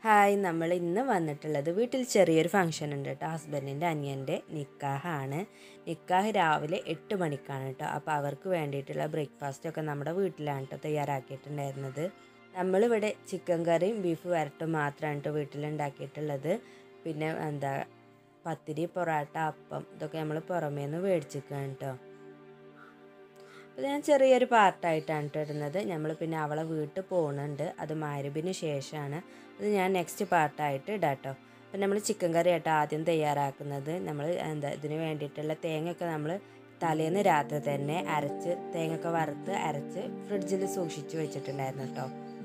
hi നമ്മൾ ഇന്ന് വന്നിട്ടുള്ളത് വീട്ടിൽ ചെറിയൊരു ഫംഗ്ഷൻ ഉണ്ട് കേട്ടോ ഹസ്ബൻഡിൻ്റെ അനിയൻ്റെ നിക്കാഹാണ് നിക്കാഹ് രാവിലെ എട്ട് മണിക്കാണ് കേട്ടോ അപ്പോൾ അവർക്ക് വേണ്ടിയിട്ടുള്ള ബ്രേക്ക്ഫാസ്റ്റ് ഒക്കെ നമ്മുടെ വീട്ടിലാണ് കേട്ടോ തയ്യാറാക്കിയിട്ടുണ്ടായിരുന്നത് നമ്മളിവിടെ ചിക്കൻ കറിയും ബീഫ് വരട്ടും മാത്രമാണ് കേട്ടോ വീട്ടിലുണ്ടാക്കിയിട്ടുള്ളത് പിന്നെ എന്താ പത്തിരി പൊറാട്ട അപ്പം ഇതൊക്കെ നമ്മൾ പുറമേ നിന്ന് മേടിച്ചിരിക്കുകയാണ് കേട്ടോ അപ്പോൾ ഞാൻ ചെറിയൊരു പാർട്ടായിട്ടാണ് കേട്ടോ ഇടുന്നത് നമ്മൾ പിന്നെ അവളെ വീട്ടിൽ പോകുന്നുണ്ട് അത് മരുവിന് ശേഷമാണ് അത് ഞാൻ നെക്സ്റ്റ് പാർട്ടായിട്ട് ഇടാം കേട്ടോ അപ്പം നമ്മൾ ചിക്കൻ കറി ആട്ടോ ആദ്യം തയ്യാറാക്കുന്നത് നമ്മൾ എന്താ ഇതിന് വേണ്ടിയിട്ടുള്ള തേങ്ങയൊക്കെ നമ്മൾ തലേന്ന് രാത്രി തന്നെ അരച്ച് തേങ്ങയൊക്കെ വറുത്ത് അരച്ച് ഫ്രിഡ്ജിൽ സൂക്ഷിച്ച് വെച്ചിട്ടുണ്ടായിരുന്നു കേട്ടോ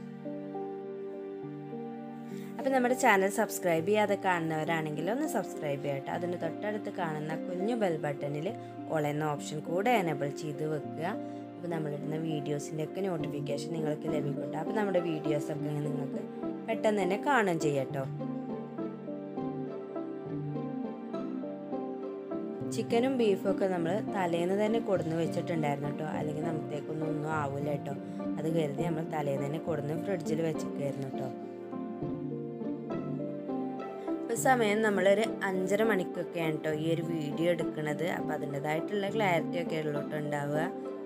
അപ്പം നമ്മുടെ ചാനൽ സബ്സ്ക്രൈബ് ചെയ്യാതെ കാണുന്നവരാണെങ്കിൽ ഒന്ന് സബ്സ്ക്രൈബ് ചെയ്യട്ടോ അതിന് തൊട്ടടുത്ത് കാണുന്ന കുഞ്ഞു ബെൽ ബട്ടണിൽ ഓൾ എന്ന ഓപ്ഷൻ കൂടെ എനേബിൾ ചെയ്ത് വെക്കുക അപ്പോൾ നമ്മളിടുന്ന വീഡിയോസിൻ്റെ ഒക്കെ നോട്ടിഫിക്കേഷൻ നിങ്ങൾക്ക് ലഭിക്കട്ടെ അപ്പോൾ നമ്മുടെ വീഡിയോസൊക്കെ നിങ്ങൾക്ക് പെട്ടെന്ന് തന്നെ കാണുകയും ചെയ്യട്ടോ ചിക്കനും ബീഫും ഒക്കെ നമ്മൾ തലേന്ന് തന്നെ കൊടുന്ന് വെച്ചിട്ടുണ്ടായിരുന്നു കേട്ടോ അല്ലെങ്കിൽ നമുക്കേക്കൊന്നും ഒന്നും ആവില്ല കേട്ടോ അത് കരുതി നമ്മൾ തലേന്ന് തന്നെ കൊടുന്ന് ഫ്രിഡ്ജിൽ വെച്ചിരിക്കുമായിരുന്നു കേട്ടോ ഇപ്പോൾ സമയം നമ്മളൊരു അഞ്ചര മണിക്കൊക്കെയാണ് കേട്ടോ ഈ ഒരു വീഡിയോ എടുക്കുന്നത് അപ്പോൾ അതിൻ്റെതായിട്ടുള്ള ക്ലാരിറ്റി ഒക്കെ ഉള്ളൂ കേട്ടോ ഉണ്ടാവുക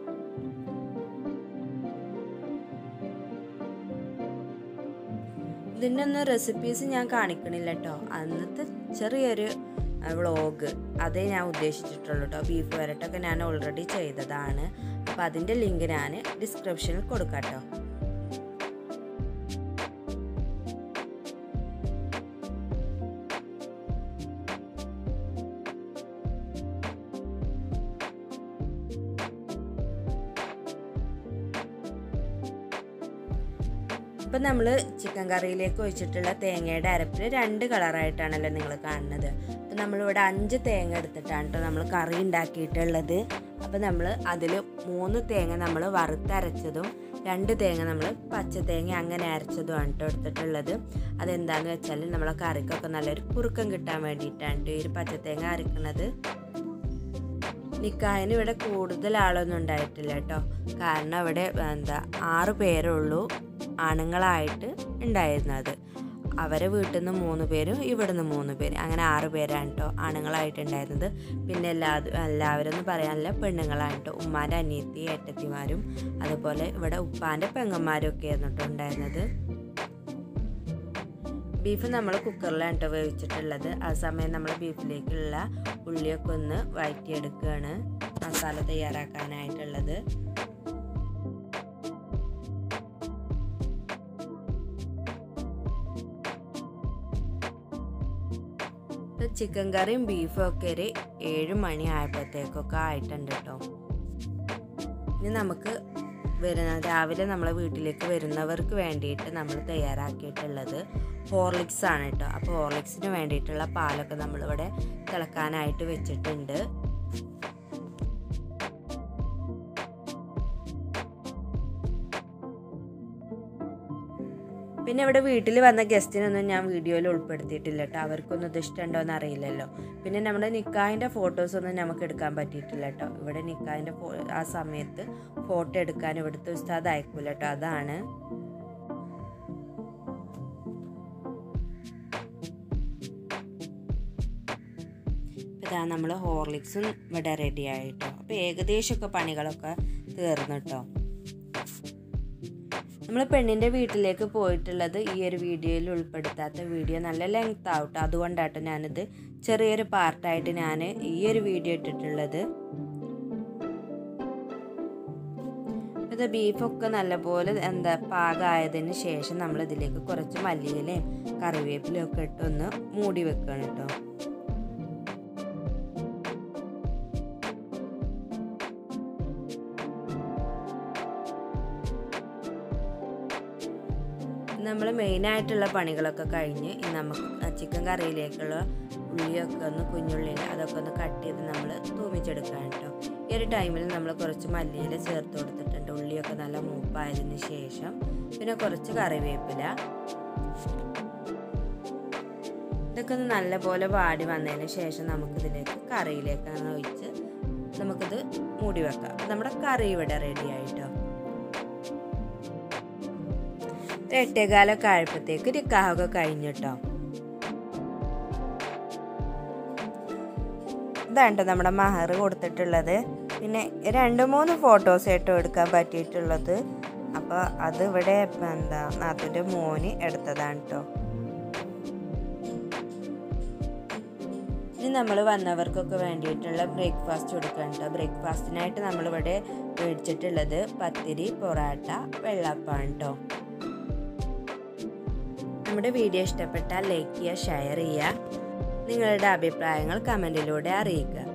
ഇതിൻ്റെ ഒന്നും റെസിപ്പീസ് ഞാൻ കാണിക്കണില്ല കേട്ടോ അന്നത്തെ ചെറിയൊരു വ്ളോഗ് അതേ ഞാൻ ഉദ്ദേശിച്ചിട്ടുള്ളൂ കേട്ടോ ബീഫ് വരട്ടൊക്കെ ഞാൻ ഓൾറെഡി ചെയ്തതാണ് അപ്പോൾ അതിൻ്റെ ലിങ്ക് ഞാൻ ഡിസ്ക്രിപ്ഷനിൽ കൊടുക്കാം കേട്ടോ ഇപ്പം നമ്മൾ ചിക്കൻ കറിയിലേക്ക് ഒഴിച്ചിട്ടുള്ള തേങ്ങയുടെ അരപ്പിൽ രണ്ട് കളറായിട്ടാണല്ലോ നിങ്ങൾ കാണുന്നത് അപ്പം നമ്മളിവിടെ അഞ്ച് തേങ്ങ എടുത്തിട്ടാണ് കേട്ടോ നമ്മൾ കറി ഉണ്ടാക്കിയിട്ടുള്ളത് അപ്പം നമ്മൾ അതിൽ മൂന്ന് തേങ്ങ നമ്മൾ വറുത്തരച്ചതും രണ്ട് തേങ്ങ നമ്മൾ പച്ച തേങ്ങ അങ്ങനെ അരച്ചതുമാണ് കേട്ടോ എടുത്തിട്ടുള്ളത് അതെന്താണെന്ന് വെച്ചാൽ നമ്മളെ കറിക്കൊക്കെ നല്ലൊരു കുറുക്കം കിട്ടാൻ വേണ്ടിയിട്ടാണ് കേട്ടോ ഈ ഒരു പച്ച തേങ്ങ അരക്കുന്നത് നിക്കാഹിന് ഇവിടെ കൂടുതൽ ആളൊന്നും ഉണ്ടായിട്ടില്ല കേട്ടോ കാരണം ഇവിടെ എന്താ ആറ് പേരേ ഉള്ളൂ ആണുങ്ങളായിട്ട് ഉണ്ടായിരുന്നത് അവരെ വീട്ടിൽ നിന്ന് മൂന്ന് പേരും ഇവിടെ നിന്ന് മൂന്ന് പേര് അങ്ങനെ ആറ് പേരാണ് കേട്ടോ ആണുങ്ങളായിട്ടുണ്ടായിരുന്നത് പിന്നെ എല്ലാ എല്ലാവരും എന്ന് പറയാനില്ല പെണ്ണുങ്ങളാണ് കേട്ടോ ഉമ്മാൻ്റെ അനിയത്തി ഏട്ടത്തിമാരും അതുപോലെ ഇവിടെ ഉപ്പാൻ്റെ പെങ്ങന്മാരും ഒക്കെ ആയിരുന്നു കേട്ടോ ഉണ്ടായിരുന്നത് ബീഫ് നമ്മൾ കുക്കറിലാണ് കേട്ടോ വേവിച്ചിട്ടുള്ളത് ആ സമയം നമ്മൾ ബീഫിലേക്കുള്ള ഉള്ളിയൊക്കെ ഒന്ന് വഴറ്റിയെടുക്കുകയാണ് മസാല തയ്യാറാക്കാനായിട്ടുള്ളത് ചിക്കൻ കറിയും ബീഫും ഒക്കെ ഒരു ഏഴ് മണി ആയപ്പോഴത്തേക്കൊക്കെ ആയിട്ടുണ്ട് കേട്ടോ ഇനി നമുക്ക് വരുന്ന രാവിലെ നമ്മളെ വീട്ടിലേക്ക് വരുന്നവർക്ക് വേണ്ടിയിട്ട് നമ്മൾ തയ്യാറാക്കിയിട്ടുള്ളത് ഹോർലിക്സ് ആണ് കേട്ടോ അപ്പോൾ ഹോർലിക്സിന് വേണ്ടിയിട്ടുള്ള പാലൊക്കെ നമ്മളിവിടെ തിളക്കാനായിട്ട് വെച്ചിട്ടുണ്ട് പിന്നെ ഇവിടെ വീട്ടിൽ വന്ന ഗസ്റ്റിനൊന്നും ഞാൻ വീഡിയോയിൽ ഉൾപ്പെടുത്തിയിട്ടില്ല കേട്ടോ അവർക്കൊന്നും ഇത് ഇഷ്ടമുണ്ടോ എന്ന് അറിയില്ലല്ലോ പിന്നെ നമ്മുടെ നിക്കാഹിൻ്റെ ഫോട്ടോസൊന്നും നമുക്ക് എടുക്കാൻ പറ്റിയിട്ടില്ല കേട്ടോ ഇവിടെ നിക്കാഹിൻ്റെ ആ സമയത്ത് ഫോട്ടോ എടുക്കാൻ ഇവിടുത്തെ ഉസ്താദ് അയക്കൂല കേട്ടോ അതാണ് ഇതാ നമ്മൾ ഹോർലിക്സും ഇവിടെ റെഡി ആയിട്ടോ അപ്പോൾ ഏകദേശമൊക്കെ പണികളൊക്കെ തീർന്നു കേട്ടോ നമ്മൾ പെണ്ണിൻ്റെ വീട്ടിലേക്ക് പോയിട്ടുള്ളത് ഈ ഒരു വീഡിയോയിൽ ഉൾപ്പെടുത്താത്ത വീഡിയോ നല്ല ലെങ്ത് ആവട്ടോ അതുകൊണ്ടാട്ടോ ഞാനിത് ചെറിയൊരു പാർട്ടായിട്ട് ഞാൻ ഈ ഒരു വീഡിയോ ഇട്ടിട്ടുള്ളത് ഇത് ബീഫൊക്കെ നല്ലപോലെ എന്താ പാകമായതിന് ശേഷം നമ്മൾ ഇതിലേക്ക് കുറച്ച് മല്ലിയിലയും കറിവേപ്പിലയും ഒക്കെ ഇട്ടൊന്ന് മൂടി വെക്കണം കേട്ടോ നമ്മൾ മെയിനായിട്ടുള്ള പണികളൊക്കെ കഴിഞ്ഞ് നമുക്ക് ചിക്കൻ കറിയിലേക്കുള്ള ഉള്ളിയൊക്കെ ഒന്ന് കുഞ്ഞുള്ളിയിൽ അതൊക്കെ ഒന്ന് കട്ട് ചെയ്ത് നമ്മൾ തൂമിച്ചെടുക്കാൻ കേട്ടോ ഈ ഒരു ടൈമിൽ നമ്മൾ കുറച്ച് മല്ലിയില ചേർത്ത് കൊടുത്തിട്ടുണ്ട് ഉള്ളിയൊക്കെ നല്ല മൂപ്പായതിന് ശേഷം പിന്നെ കുറച്ച് കറിവേപ്പില ഇതൊക്കെ ഒന്ന് നല്ലപോലെ വാടി വന്നതിന് ശേഷം നമുക്കിതിലേക്ക് കറിയിലേക്കാണ് ഒഴിച്ച് നമുക്കിത് മൂടി വെക്കാം നമ്മുടെ കറി ഇവിടെ റെഡി ആയിട്ടോ ഒരു എട്ടേകാലൊക്കെ ആയപ്പോഴത്തേക്ക് നിക്കാഹൊക്കെ കഴിഞ്ഞിട്ടോ ഇതാണ് നമ്മുടെ മഹർ കൊടുത്തിട്ടുള്ളത് പിന്നെ രണ്ട് മൂന്ന് ഫോട്ടോസ് ആയിട്ടോ എടുക്കാൻ പറ്റിയിട്ടുള്ളത് അപ്പോൾ അത് ഇവിടെ എന്താ നാത്തിൻ്റെ മോന് എടുത്തതാണ് കേട്ടോ ഇനി നമ്മൾ വന്നവർക്കൊക്കെ വേണ്ടിയിട്ടുള്ള ബ്രേക്ക്ഫാസ്റ്റ് കൊടുക്കണം കേട്ടോ ബ്രേക്ക്ഫാസ്റ്റിനായിട്ട് നമ്മളിവിടെ മേടിച്ചിട്ടുള്ളത് പത്തിരി പൊറാട്ട വെള്ളപ്പാണ് കേട്ടോ നമ്മുടെ വീഡിയോ ഇഷ്ടപ്പെട്ടാൽ ലൈക്ക് ചെയ്യുക ഷെയർ ചെയ്യുക നിങ്ങളുടെ അഭിപ്രായങ്ങൾ കമൻറ്റിലൂടെ അറിയിക്കുക